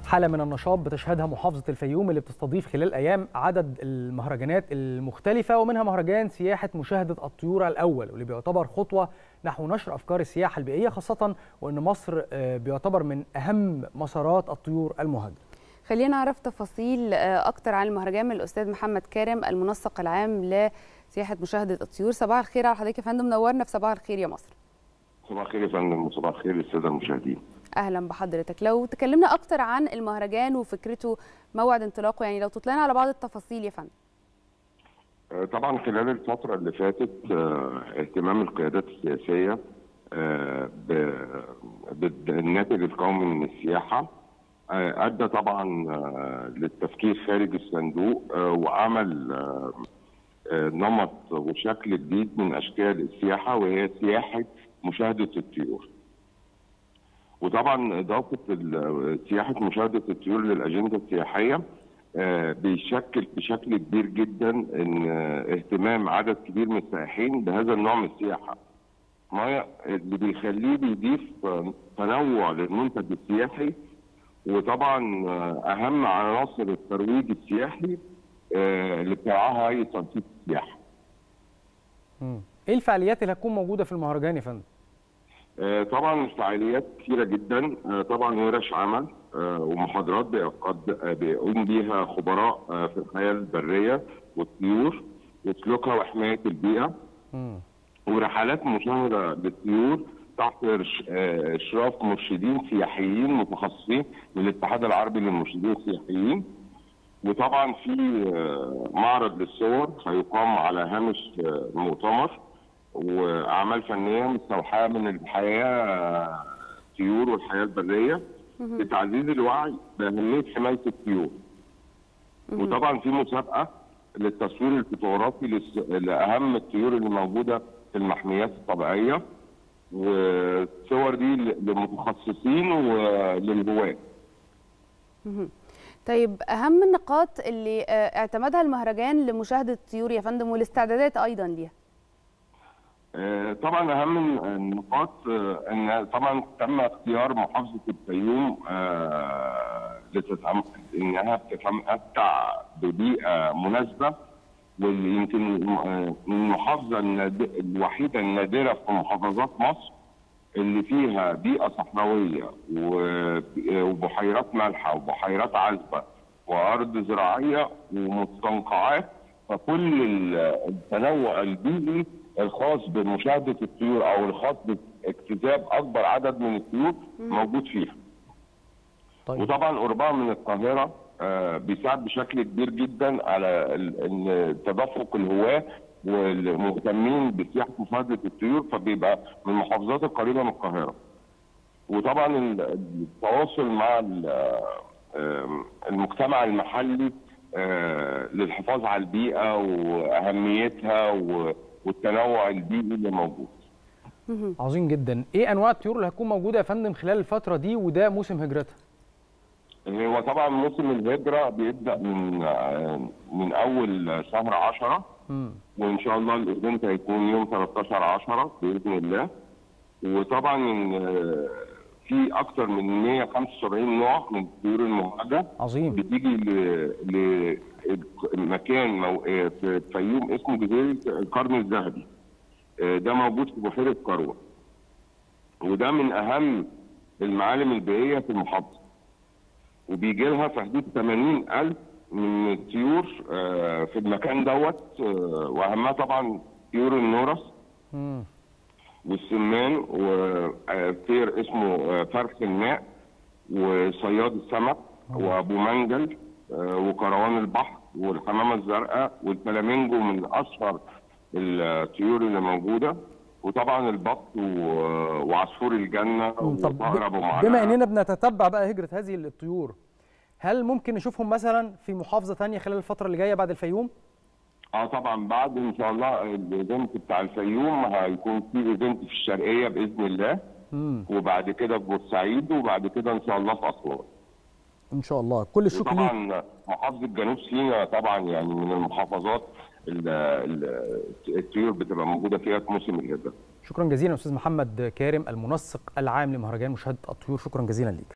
حالة من النشاط بتشهدها محافظة الفيوم اللي بتستضيف خلال أيام عدد المهرجانات المختلفة ومنها مهرجان سياحة مشاهدة الطيور الأول واللي بيعتبر خطوة نحو نشر أفكار السياحة البيئية خاصة وأن مصر بيعتبر من أهم مسارات الطيور المهاجرة خلينا نعرف تفاصيل أكتر عن المهرجان من الأستاذ محمد كارم المنسق العام لسياحة مشاهدة الطيور صباح الخير على حضرتك يا فندم منورنا في صباح الخير يا مصر صباح الخير يا فندم وصباح الخير للساده المشاهدين اهلا بحضرتك لو تكلمنا اكتر عن المهرجان وفكرته موعد انطلاقه يعني لو تطلعنا على بعض التفاصيل يا فندم طبعا خلال الفتره اللي فاتت اهتمام القيادات السياسيه بالناتج القومي من السياحه ادى طبعا للتفكير خارج الصندوق وعمل نمط وشكل جديد من اشكال السياحه وهي سياحه مشاهده الطيور. وطبعا اضافه سياحه مشاهده الطيور للاجنده السياحيه بيشكل بشكل كبير جدا ان اهتمام عدد كبير من السائحين بهذا النوع من السياحه. ما اللي بيخليه بيضيف تنوع للمنتج السياحي وطبعا اهم عناصر الترويج السياحي اللي بتاعها هي تنسيق السياحه. ايه الفعاليات اللي هتكون موجوده في المهرجان يا فندم؟ طبعا الفعاليات كثيره جدا طبعا ورش عمل ومحاضرات بيقوم بيها خبراء في الحياه البريه والطيور وسلوكها وحمايه البيئه ورحلات مشاهده للطيور تحت اشراف مرشدين سياحيين متخصصين من الاتحاد العربي للمرشدين السياحيين وطبعا في معرض للصور هيقام على هامش المؤتمر واعمال فنيه مستوحاه من الحياه الطيور والحياه البريه لتعزيز الوعي باهميه حمايه الطيور. وطبعا في مسابقه للتصوير الفوتوغرافي لاهم الطيور اللي موجوده في المحميات الطبيعيه والصور دي للمتخصصين وللهواه. طيب اهم النقاط اللي اعتمدها المهرجان لمشاهده الطيور يا فندم والاستعدادات ايضا ليها طبعا اهم النقاط ان طبعا تم اختيار محافظه الفيوم انها بتتمتع ببيئه مناسبه واللي يمكن المحافظه الوحيده النادره في محافظات مصر اللي فيها بيئه صحراويه وبحيرات مالحه وبحيرات عذبه وارض زراعيه ومستنقعات فكل التنوع البيئي الخاص بمشاهده الطيور او الخاص باكتساب اكبر عدد من الطيور موجود فيها. طيب. وطبعا قربها من القاهره آه بيساعد بشكل كبير جدا على ان تدفق الهواه والمهتمين بسياحه مشاهده الطيور فبيبقى من المحافظات القريبه من القاهره. وطبعا التواصل مع المجتمع المحلي آه للحفاظ على البيئه واهميتها والتنوع البيئي اللي موجود. عظيم جدا، ايه انواع الطيور اللي هتكون موجوده يا فندم خلال الفتره دي وده موسم هجرتها؟ هو طبعا موسم الهجره بيبدا من من اول شهر 10 وان شاء الله الايفنت هيكون يوم 13 10 باذن الله وطبعا في اكثر من 175 نوع من الطيور المهاجه عظيم بتيجي لمكان في الفيوم اسمه جزيره القرن الذهبي ده موجود في بحيره كروه وده من اهم المعالم البيئيه في المحافظه وبيجي لها في حدود 80000 من الطيور في المكان دوت واهمها طبعا طيور النورس والسمان وطير اسمه فرخ الماء وصياد السمك وابو منجل وكروان البحر والحمامه الزرقاء والفلامينجو من اشهر الطيور اللي موجوده وطبعا البط وعصفور الجنه وطائر ابو معلقه بما اننا بنتتبع بقى هجره هذه الطيور هل ممكن نشوفهم مثلا في محافظه ثانيه خلال الفتره اللي جايه بعد الفيوم؟ اه طبعا بعد ان شاء الله الايفنت بتاع الفيوم هيكون في ايفنت في الشرقيه باذن الله مم. وبعد كده في بورسعيد وبعد كده ان شاء الله في اسوان ان شاء الله كل الشكر طبعا محافظه جنوب سيناء طبعا يعني من المحافظات الطيور بتبقى موجوده فيها في موسم الهجره شكرا جزيلا استاذ محمد كارم المنسق العام لمهرجان مشاهده الطيور شكرا جزيلا ليك